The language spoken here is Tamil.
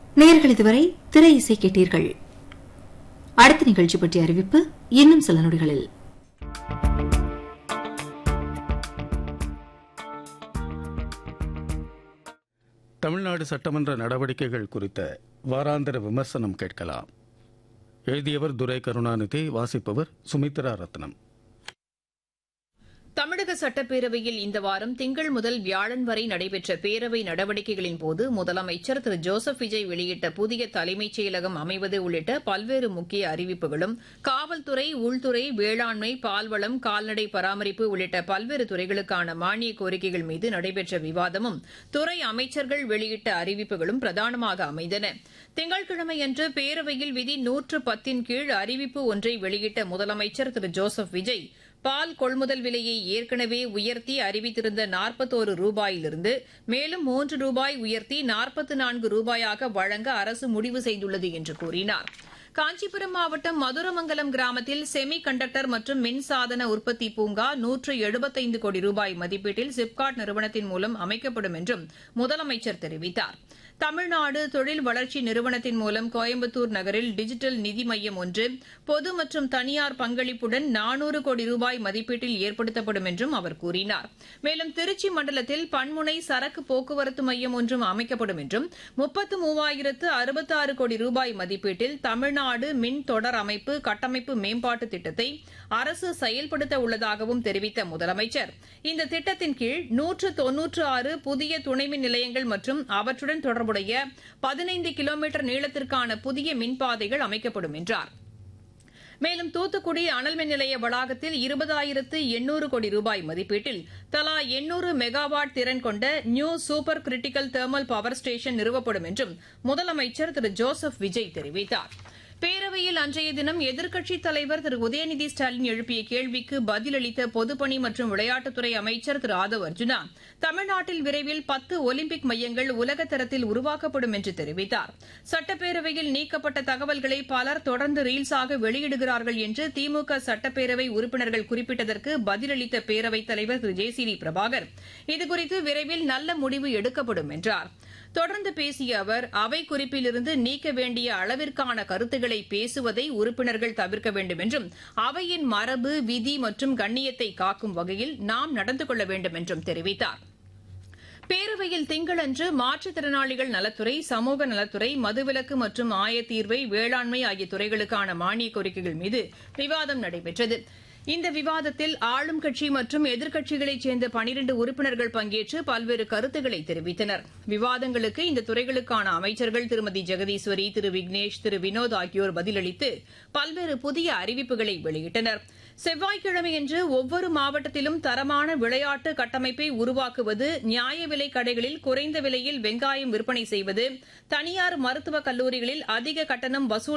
நேர்கள் இதுவரை திரை இசை கேட்டீர்கள் அடுத்த நிகழ்ச்சி பற்றிய அறிவிப்பு இன்னும் சில நொடிகளில் தமிழ்நாடு சட்டமன்ற நடவடிக்கைகள் குறித்த வாராந்திர விமர்சனம் கேட்கலாம் எழுதியவர் துரை கருணாநிதி வாசிப்பவர் சுமித்ரா ரத்னம் தமிழக சட்டப்பேரவையில் இந்த வாரம் திங்கள் முதல் வியாழன் வரை நடைபெற்ற பேரவை நடவடிக்கைகளின் போது முதலமைச்சர் திரு ஜோசப் விஜய் வெளியிட்ட புதிய தலைமைச் செயலகம் அமைவது உள்ளிட்ட பல்வேறு முக்கிய அறிவிப்புகளும் காவல்துறை உள்துறை வேளாண்மை பால்வளம் கால்நடை பராமரிப்பு உள்ளிட்ட பல்வேறு துறைகளுக்கான மானிய கோரிக்கைகள் மீது நடைபெற்ற விவாதமும் துறை அமைச்சர்கள் வெளியிட்ட அறிவிப்புகளும் பிரதானமாக அமைந்தன திங்கட்கிழமையன்று பேரவையில் விதி நூற்று பத்தின் கீழ் அறிவிப்பு ஒன்றை வெளியிட்ட முதலமைச்சர் திரு ஜோசப் விஜய் பால் கொள்முதல் விலையை ஏற்கனவே உயர்த்தி அறிவித்திருந்த நாற்பத்தோரு ரூபாயிலிருந்து மேலும் மூன்று ரூபாய் உயர்த்தி நாற்பத்து நான்கு ரூபாயாக வழங்க அரசு முடிவு செய்துள்ளது என்று கூறினார் காஞ்சிபுரம் மாவட்டம் மதுரமங்கலம் கிராமத்தில் செமி கண்டக்டர் மற்றும் மின்சாதன உற்பத்தி பூங்கா நூற்று எழுபத்தைந்து கோடி ரூபாய் மதிப்பீட்டில் சிப்காட் நிறுவனத்தின் மூலம் அமைக்கப்படும் என்றும் முதலமைச்சர் தெரிவித்தார் தமிழ்நாடு தொழில் வளர்ச்சி நிறுவனத்தின் மூலம் கோயம்புத்தூர் நகரில் டிஜிட்டல் நிதி மையம் ஒன்று பொது மற்றும் தனியார் பங்களிப்புடன் நானூறு கோடி ரூபாய் மதிப்பீட்டில் ஏற்படுத்தப்படும் என்றும் அவர் கூறினார் மேலும் திருச்சி மண்டலத்தில் பன்முனை சரக்கு போக்குவரத்து மையம் ஒன்றும் அமைக்கப்படும் என்றும் முப்பத்து மூவாயிரத்து அறுபத்தாறு கோடி ரூபாய் மதிப்பீட்டில் தமிழ்நாடு மின் தொடர் அமைப்பு கட்டமைப்பு மேம்பாட்டு திட்டத்தை அரசு செயல்படுத்த உள்ளதாகவும் தெரிவித்த முதலமைச்சர் இந்த திட்டத்தின் கீழ் நூற்று தொன்னூற்று ஆறு புதிய துணைமின் நிலையங்கள் மற்றும் அவற்றுடன் தொடர்புடைய பதினைந்து கிலோமீட்டர் நீளத்திற்கான புதிய மின்பாதைகள் அமைக்கப்படும் என்றார் மேலும் தூத்துக்குடி அனல் மின் நிலைய வளாகத்தில் இருபதாயிரத்து எண்ணூறு கோடி ரூபாய் மதிப்பீட்டில் தலா எண்ணூறு மெகாவாட் திறன் கொண்ட new super critical thermal power station நிறுவப்படும் என்றும் முதலமைச்சர் திரு ஜோசப் விஜய் தெரிவித்தார் பேரவையில் அன்றைய தினம் எதிர்க்கட்சித் தலைவர் திரு உதயநிதி ஸ்டாலின் எழுப்பிய கேள்விக்கு பதிலளித்த பொதுப்பணி மற்றும் விளையாட்டுத்துறை அமைச்சர் திரு ஆதவ் அர்ஜுனா தமிழ்நாட்டில் விரைவில் பத்து ஒலிம்பிக் மையங்கள் உலகத்தரத்தில் உருவாக்கப்படும் என்று தெரிவித்தார் சட்டப்பேரவையில் நீக்கப்பட்ட தகவல்களை பலர் தொடர்ந்து ரீல்ஸாக வெளியிடுகிறார்கள் என்று திமுக சட்டப்பேரவை உறுப்பினர்கள் குறிப்பிட்டதற்கு பதிலளித்த பேரவைத் தலைவர் Thiru J C D Prabhakar இதுகுறித்து விரைவில் நல்ல முடிவு எடுக்கப்படும் என்றார் தொடர்ந்து பேசிய அவர் அவை குறிப்பிலிருந்து நீக்க வேண்டிய அளவிற்கான கருத்துக்களை பேசுவதை உறுப்பினர்கள் தவிர்க்க வேண்டும் என்றும் அவையின் மரபு விதி மற்றும் கண்ணியத்தை காக்கும் வகையில் நாம் நடந்து கொள்ள வேண்டும் என்றும் தெரிவித்தார் பேரவையில் திங்களன்று மாற்றுத்திறனாளிகள் நலத்துறை சமூக நலத்துறை மதுவிலக்கு மற்றும் ஆயத்தீர்வை வேளாண்மை ஆகிய துறைகளுக்கான மானிய கோரிக்கைகள் மீது விவாதம் நடைபெற்றது இந்த விவாதத்தில் ஆளும் கட்சி மற்றும் எதிர்க்கட்சிகளைச் சேர்ந்த பனிரண்டு உறுப்பினர்கள் பங்கேற்று பல்வேறு கருத்துக்களை தெரிவித்தனர் விவாதங்களுக்கு இந்த துறைகளுக்கான அமைச்சர்கள் திருமதி ஜெகதீஸ்வரி திரு விக்னேஷ் திரு வினோத் ஆகியோர் பதிலளித்து பல்வேறு புதிய அறிவிப்புகளை வெளியிட்டனர் செவ்வாய்க்கிழமையன்று ஒவ்வொரு மாவட்டத்திலும் தரமான விளையாட்டு கட்டமைப்பை உருவாக்குவது நியாய விலை கடைகளில் குறைந்த விலையில் வெங்காயம் விற்பனை செய்வது தனியார் மருத்துவக் கல்லூரிகளில் அதிக கட்டணம் வசூல்